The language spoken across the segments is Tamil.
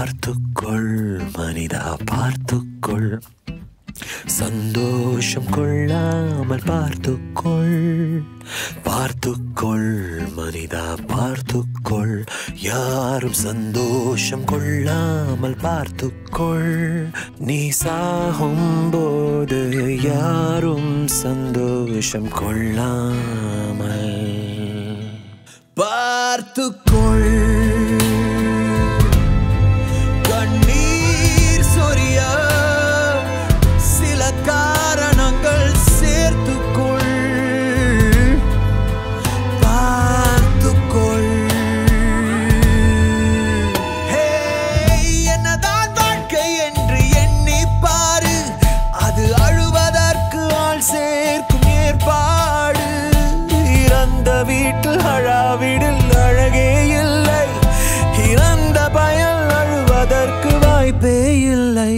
பார்த்துக்கொள் மனிதா பார்த்துக்கொள் சந்தோஷம் கொள்ளாமல் பார்த்துக்கொள் பார்த்துக்கொள் மனிதா பார்த்துக்கொள் யாரும் சந்தோஷம் கொள்ளாமல் பார்த்துக்கொள் நீ சாகும் போது யாரும் சந்தோஷம் கொள்ளாமல் பார்த்துக்கொள் கண்ணீர் சொரிய சில காரணங்கள் சேர்த்துக்கொள் பார்த்துக்கொள் ஹே, என்னதான் வாழ்க்கை என்று எண்ணி பாரு அது அழுவதற்கு ஆள் சேர்க்கும் ஏற்பாடு இறந்த வீட்டில் அழாவிடில் அழகே இல்லை இறந்த பயல் அழுவதற்கு வாய்ப்பே இல்லை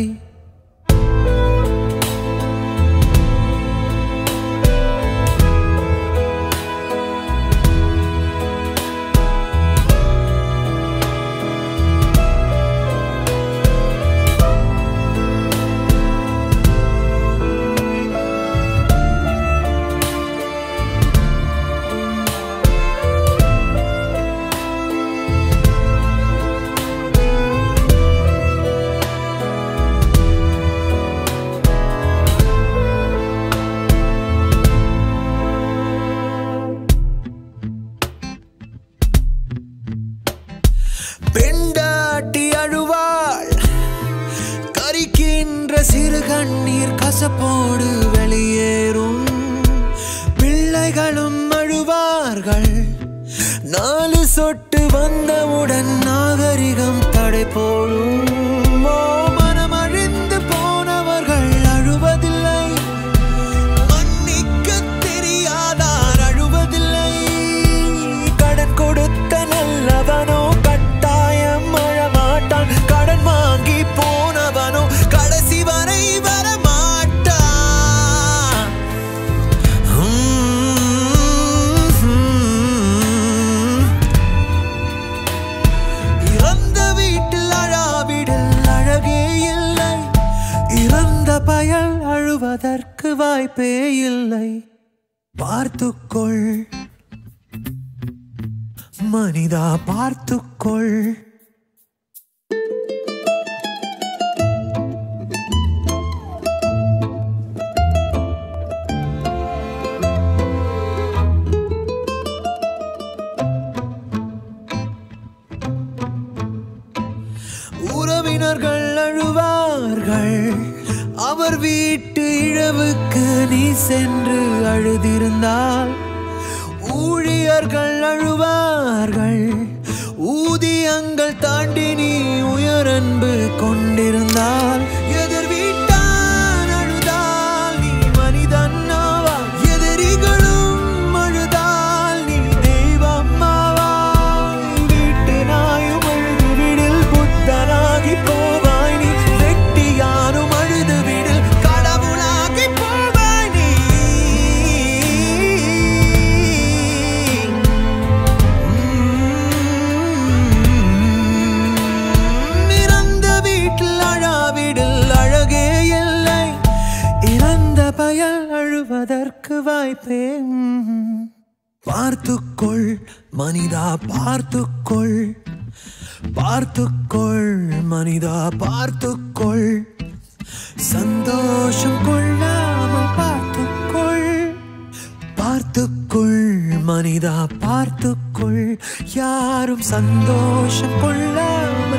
பெண்டாட்டி அழுவாள் கரிக்கின்ற சிறு கண்ணீர் கசப்போடு வெளியேறும் பிள்ளைகளும் அழுவார்கள் நாலு சொட்டு வந்தவுடன் நாகரிகம் தடை போடும் ஓ, மனம் அழிந்து போனவர்கள் அழுவதில்லை மன்னிக்க தெரியாதார் அழுவதில்லை கடன் கொடுத்த நல்லவனோ கட்டாயம் அழமாட்டான் கடன் வாங்கி போனவனோ கடைசி வரை வரமாட்டான் உம். இறந்த வீட்டில் அழாவிடில் அழகே இல்லை இறந்த பயல் அழுவதற்கு வாய்ப்பே இல்லை பார்த்துக்கொள் மனிதா பார்த்துக்கொள் உறவினர்கள் அழுவார்கள் அவர் வீட்டு இழவுக்கு நீ சென்று அழுதிருந்தால் ஊழியர்கள் அழுவார்கள் ஊதியங்கள் தாண்டி நீ உயரன்பு கொண்டிருந்தால் எதிர் வீட்டான் அழுதால் நீ மனிதன் ஆவாய். எதிரிகளும் அழுதால் நீ தெய்வம் ஆவாய். வீட்டு நாயும் அழுது விடில் புத்தனாகி போவாய் நீ வெட்டியானும் அழுது விடில் கடவுளாகி போவாய் நீ இறந்த வீட்டில் அழாவிடில் அழகே இல்லை இறந்த பயல் அழுவதற்கு வாய்ப்பே உம். பார்த்துக்கொள் மனிதா பார்த்துக்கொள் பார்த்துக்கொள் மனிதா பார்த்துக்கொள் சந்தோஷம் கொள்ளாமல் பார்த்துக்கொள் பார்த்துக்கொள் மனிதா பார்த்துக்கொள் யாரும் சந்தோஷம் கொள்ளாமல்